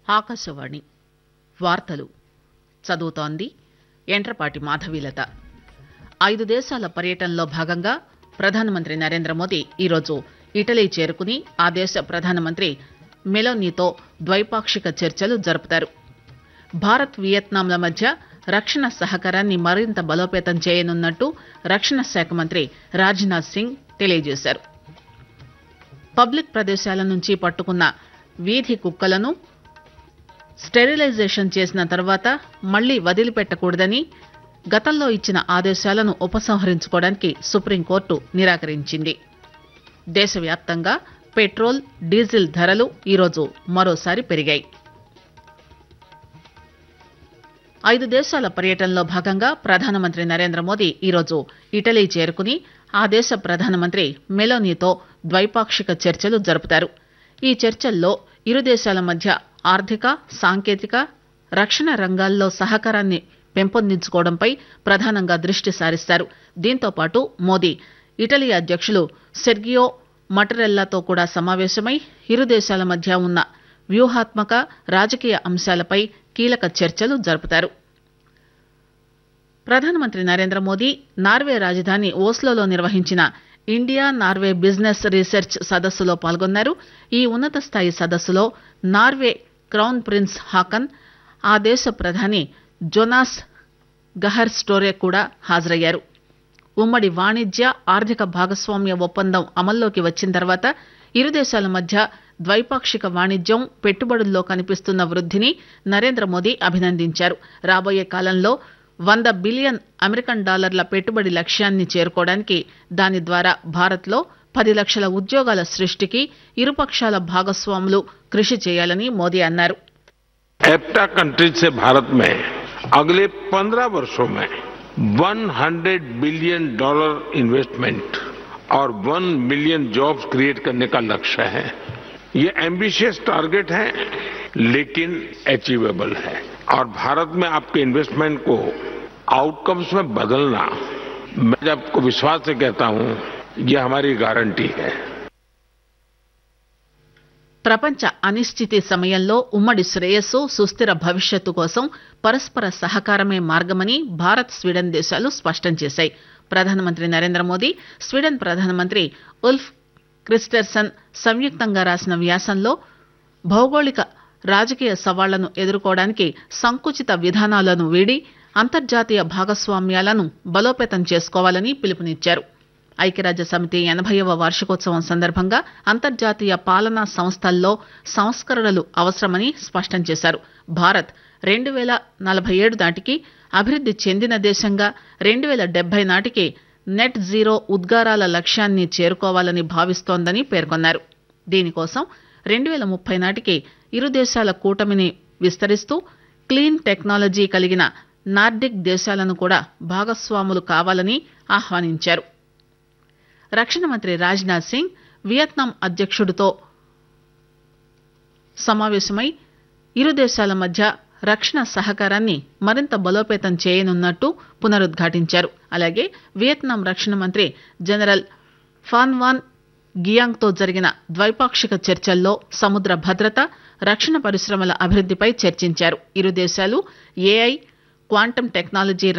ఆకాశవాణి వార్తలు చదువుతోంది ఎంట్రపాటి మాధవీలత ఐదు దేశాల పర్యటనలో భాగంగా ప్రధానమంత్రి నరేంద్ర మోదీ ఈరోజు ఇటలీ చేరుకుని ఆ దేశ ప్రధానమంత్రి మెలోనీతో ద్వైపాక్షిక చర్చలు జరుపుతారు భారత్ వియత్నాంల మధ్య రక్షణ సహకారాన్ని మరింత బలోపేతం చేయనున్నట్టు రక్షణ శాఖ మంత్రి రాజ్నాథ్ సింగ్ తెలియజేశారు పబ్లిక్ ప్రదేశాల నుంచి పట్టుకున్న వీధి కుక్కలను స్టెరిలైజేషన్ చేసిన తర్వాత మళ్లీ వదిలిపెట్టకూడదని గతంలో ఇచ్చిన ఆదేశాలను ఉపసంహరించుకోవడానికి సుప్రీంకోర్టు నిరాకరించింది దేశవ్యాప్తంగా పెట్రోల్ డీజిల్ ధరలు ఈరోజు మరోసారి పెరిగాయి ఐదు దేశాల పర్యటనలో భాగంగా ప్రధానమంత్రి నరేంద్ర మోదీ ఈరోజు ఇటలీ చేరుకుని ఆ దేశ ప్రధానమంత్రి మెలోనీతో ద్వైపాక్షిక చర్చలు జరుపుతారు ఈ చర్చల్లో ఇరు దేశాల మధ్య ఆర్థిక సాంకేతిక రక్షణ రంగాల్లో సహకారాన్ని పెంపొందించుకోవడంపై ప్రధానంగా దృష్టి సారిస్తారు దీంతో పాటు మోదీ ఇటలీ అధ్యక్షులు సెర్గియో మటరెల్లాతో కూడా సమావేశమై ఇరు దేశాల మధ్య ఉన్న వ్యూహాత్మక రాజకీయ అంశాలపై కీలక చర్చలు జరుపుతారు ప్రధానమంత్రి నరేంద్ర మోదీ నార్వే రాజధాని ఓస్లోలో నిర్వహించిన ఇండియా నార్వే బిజినెస్ రీసెర్చ్ సదస్సులో పాల్గొన్నారు ఈ ఉన్నత స్థాయి సదస్సులో నార్వే క్రౌన్ ప్రిన్స్ హాకన్ ఆ దేశ ప్రధాని జొనాస్ గహర్ స్టోరే కూడా హాజరయ్యారు ఉమ్మడి వాణిజ్య ఆర్థిక భాగస్వామ్య ఒప్పందం అమల్లోకి వచ్చిన తర్వాత ఇరు దేశాల మధ్య ద్వైపాక్షిక వాణిజ్యం పెట్టుబడుల్లో కనిపిస్తున్న వృద్ధిని నరేంద్ర మోదీ అభినందించారు రాబోయే కాలంలో వంద బిలియన్ అమెరికన్ డాలర్ల పెట్టుబడి లక్ష్యాన్ని చేరుకోవడానికి దాని ద్వారా భారత్లో పది లక్షల ఉద్యోగాల సృష్టికి ఇరుపక్షాల భాగస్వాములు కృషి చేయాలని మోదీ అన్నారు एप्टा कंट्रीज से भारत में अगले 15 वर्षों में 100 बिलियन डॉलर इन्वेस्टमेंट और 1 मिलियन जॉब्स क्रिएट करने का लक्ष्य है ये एम्बिशियस टारगेट है लेकिन अचीवेबल है और भारत में आपके इन्वेस्टमेंट को आउटकम्स में बदलना मैं आपको विश्वास से कहता हूं ये हमारी गारंटी है ప్రపంచ అనిశ్చితి సమయంలో ఉమ్మడి శ్రేయస్సు సుస్థిర భవిష్యత్తు కోసం పరస్పర సహకారమే మార్గమని భారత్ స్వీడన్ దేశాలు స్పష్టం చేశాయి ప్రధానమంత్రి నరేంద్ర మోదీ స్వీడన్ ప్రధానమంత్రి ఉల్ఫ్ క్రిస్టర్సన్ సంయుక్తంగా రాసిన వ్యాసంలో భౌగోళిక రాజకీయ సవాళ్లను ఎదుర్కోవడానికి సంకుచిత విధానాలను వీడి అంతర్జాతీయ భాగస్వామ్యాలను బలోపేతం చేసుకోవాలని పిలుపునిచ్చారు ఐక్యరాజ్య సమితి ఎనభైవ వార్షికోత్సవం సందర్భంగా అంతర్జాతీయ పాలనా సంస్థల్లో సంస్కరణలు అవసరమని స్పష్టం చేశారు భారత్ రెండు వేల నలభై ఏడు నాటికి అభివృద్ది చెందిన దేశంగా రెండు వేల డెబ్బై నాటికి నెట్ జీరో ఉద్గారాల లక్ష్యాన్ని చేరుకోవాలని భావిస్తోందని పేర్కొన్నారు దీనికోసం రెండు వేల ముప్పై నాటికి ఇరు దేశాల కూటమిని విస్తరిస్తూ క్లీన్ టెక్నాలజీ కలిగిన నార్డిక్ దేశాలను కూడా భాగస్వాములు కావాలని ఆహ్వానించారు రక్షణ మంత్రి రాజ్నాథ్ సింగ్ వియత్నాం అధ్యక్షుడితో సమావేశమై ఇరు దేశాల మధ్య రక్షణ సహకారాన్ని మరింత బలోపేతం చేయనున్నట్టు పునరుద్ఘాటించారు అలాగే వియత్నాం రక్షణ మంత్రి జనరల్ ఫాన్వాన్ గియాంగ్తో జరిగిన ద్వైపాక్షిక చర్చల్లో సముద్ర భద్రత రక్షణ పరిశ్రమల అభివృద్దిపై చర్చించారు ఇరు దేశాలు ఏఐ క్వాంటం టెక్నాలజీ